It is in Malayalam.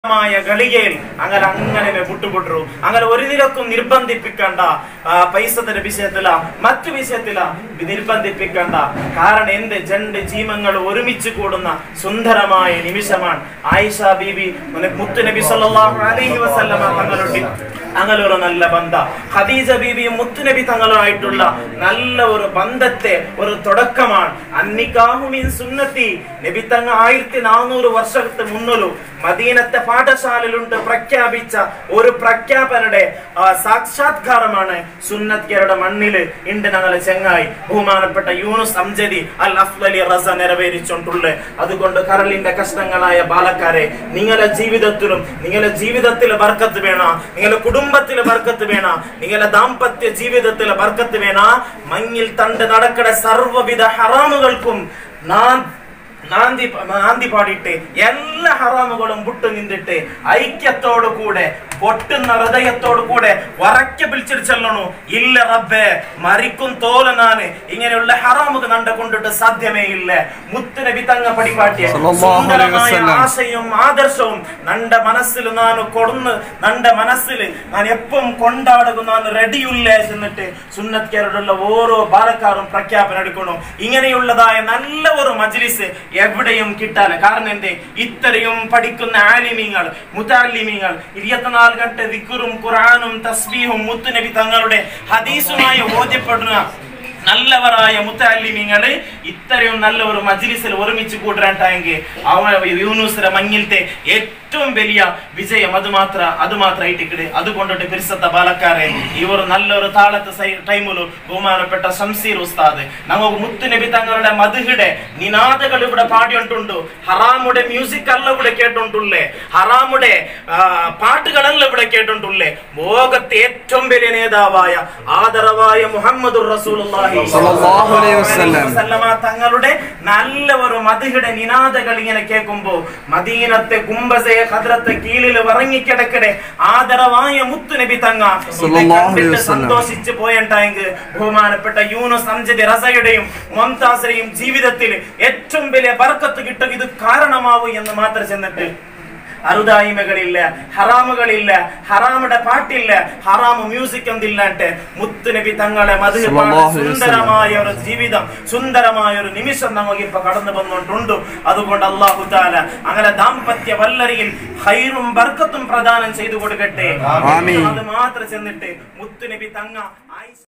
മായ ಗಳಿಗೆയിൽ അങ്ങനെ അങ്ങനെ വിട്ടുപൊട്ടു അങ്ങനെ ഒരു നിരക്കും നിർബന്ധിപ്പിക്കണ്ട ആ, പൈസത്തിന്റെ വിഷയത്തില മറ്റു വിഷയത്തില നിർബന്ധിപ്പിക്കണ്ട കാരണം എന്ത് രണ്ട് ജീവങ്ങൾ ഒരുമിച്ച് കൂടുന്ന സുന്ദരമായ നിമിഷമാണ് ആയിഷ ബീബി മുത്തു നബി സല്ലല്ലാഹു അലൈഹി വസല്ലമ തങ്ങളുടെ അങ്ങനെ ഒരു നല്ല ബന്ധ ഖദീജ ബീബിയും മുത്തുനബി തങ്ങളുമായിട്ടുള്ള നല്ല ഒരു ബന്ധത്തെ ഒരു തുടക്കമാണ് അന്നിക്കാഹുമിൻ സുന്നത്തി നബി തങ്ങ ആയിരത്തി നാനൂറ് വർഷത്തെ മുന്നൊരു മദീനത്തെ പാഠശാലയിലുണ്ട് പ്രഖ്യാപിച്ച ഒരു പ്രഖ്യാപനയുടെ ആ, സാക്ഷാത്കാരമാണ് സുന്നത്തിയരുടെ മണ്ണില് ഉണ്ട് ഞങ്ങളെ ചെങ്ങായി ബഹുമാനപ്പെട്ട യൂനുസ് അംജദി അൽ അഫ്ലലി റസ നിറവേരിച്ചുകൊണ്ടുള്ള അതുകൊണ്ട് കരളിന്റെ കഷ്ണങ്ങളായ ബാലക്കാരെ നിങ്ങളുടെ ജീവിതത്തിലും നിങ്ങളുടെ ജീവിതത്തിൽ ബർക്കത്ത് വേണ നിങ്ങളുടെ കുടുംബത്തിൽ ബർക്കത്ത് വേണ നിങ്ങളുടെ ദാമ്പത്യ ജീവിതത്തിൽ ബർക്കത്ത് വേണ മഞ്ഞിൽ തണ്ട് നടക്കട സർവ്വവിധ ഹറാമുകൾക്കും നാം നാന്തി നാന്തി പാടിയിട്ട് എല്ലാ ഹറാമുകളും വിട്ടു നിന്നിട്ട് ഐക്യത്തോടു കൂടെ പൊട്ടുന്ന ഹൃദയത്തോടു കൂടെ വറക്കെ പിടിച്ചിട്ട് ചെല്ലണു ഇല്ല റബ്ബേ മരിക്കും തോലനാണ് ഇങ്ങനെയുള്ള ഹറാമുക നണ്ട കൊണ്ടിട്ട് സാധ്യമേ ഇല്ല മുത്തുനബി തങ്ങ പടിപാട്ടിയ സല്ലല്ലാഹു അലൈഹി സുന്ദരമായ വസല്ലം. ആശയും ആദർശവും നണ്ട മനസ്സിൽ നാന് കൊടുന്ന് നണ്ട മനസ്സിൽ ഞാൻ എപ്പം കൊണ്ടാടുക ഞാൻ റെഡിയുല്ല എന്നിട്ട് സുന്നത്കാരോടുള്ള ഓരോ ബാലക്കാരും പ്രഖ്യാപനം എടുക്കണം ഇങ്ങനെയുള്ളതായ നല്ല ഒരു മജ്ലിസ് എവിടെയും കിട്ടാല കാരണം എന്തേ ഇത്രയും പഠിക്കുന്ന ആലിമീങ്ങൾ മുതാലിമീങ്ങൾ ഇരുപത്തിനാല് ഗಂಟೆ ദിക്കുറും ഖുർആനും തസ്ബീഹും മുത്തുനബി തങ്ങളുടെ ഹദീസുമായി ബോധ്യപ്പെടുന്ന നല്ലവരായ മുത്താലിമീങ്ങള് ഇത്രയും നല്ല ഒരു മജ്ലിസിൽ ഒരുമിച്ച് കൂട്ടാണ്ടെങ്കിൽ അവ യൂനുസിന്റെ മഞ്ഞിലത്തെ ഏറ്റവും വലിയ വിജയം അത് മാത്ര അത് മാത്രമായിട്ട് ഇക്കട് അതുകൊണ്ടിട്ട് പിരിസത്ത ബാലക്കാരെ ഇവർ നല്ലൊരു താളത്ത് ടൈമിലും ബഹുമാനപ്പെട്ട ശംസീർ ഉസ്താദ് നമുക്ക് മുത്തുനബി തങ്ങളുടെ മധുഹിടെ നിനാദകൾ ഇവിടെ പാടിയിട്ടുണ്ടു ഹറാമുടെ മ്യൂസിക് അല്ല ഇവിടെ കേട്ടിട്ടുള്ളേ ഹറാമുടെ ആ, പാട്ടുകളല്ല ഇവിടെ കേട്ടിട്ടുള്ളേ ലോകത്തെ ഏറ്റവും വലിയ നേതാവായ ആദരവായ മുഹമ്മദ് റസൂലുള്ളാഹി സല്ലല്ലാഹു അലൈഹി വസല്ലം. വസല്ലമ തങ്ങളുടെ നല്ല ഒരു മധുഹിടെ നിനാദകൾ ഇങ്ങനെ കേൾക്കുമ്പോ മദീനത്തെ കുംഭസയെ ഹദ്രത്തെ കീഴിൽ ഇറങ്ങിക്കിടക്കടെ ആദരവായ മുത്തുനബി തങ്ങ ഇത് സല്ലല്ലാഹു അലൈഹി കണ്ടിട്ട് വസല്ലം. സന്തോഷിച്ചു പോയണ്ടായെങ്കിൽ ബഹുമാനപ്പെട്ട യൂനുസ് അംജദി റസയുടെയും മംതാസിന്റെയും ജീവിതത്തിൽ ഏറ്റവും വലിയ ബർക്കത്ത് കിട്ടും ഇത് കാരണമാവും എന്ന് മാത്രം ചെന്നിട്ട് അരുതായ്മകളില്ല ഹറാമുകളില്ല ഹറാമുടെ പാട്ടില്ല ഹറാമു മ്യൂസിക് എന്തില്ലാണ്ട് മുത്തുനബി തങ്ങളെ മധു സല്ലല്ലാഹു അലൈഹി വസല്ലം. സുന്ദരമായ ഒരു ജീവിതം സുന്ദരമായ ഒരു നിമിഷം നമുക്ക് ഇപ്പൊ കടന്നു വന്നുകൊണ്ടുണ്ട് അതുകൊണ്ട് അള്ളാഹു താല അങ്ങനെ ദാമ്പത്യ വല്ലരിയിൽ ഹൈറും ബർക്കത്തും പ്രദാനം ചെയ്തു കൊടുക്കട്ടെ ആമീൻ. അത് മാത്രം ചെന്നിട്ട് മുത്തുനബി തങ്ങ ആയിഷ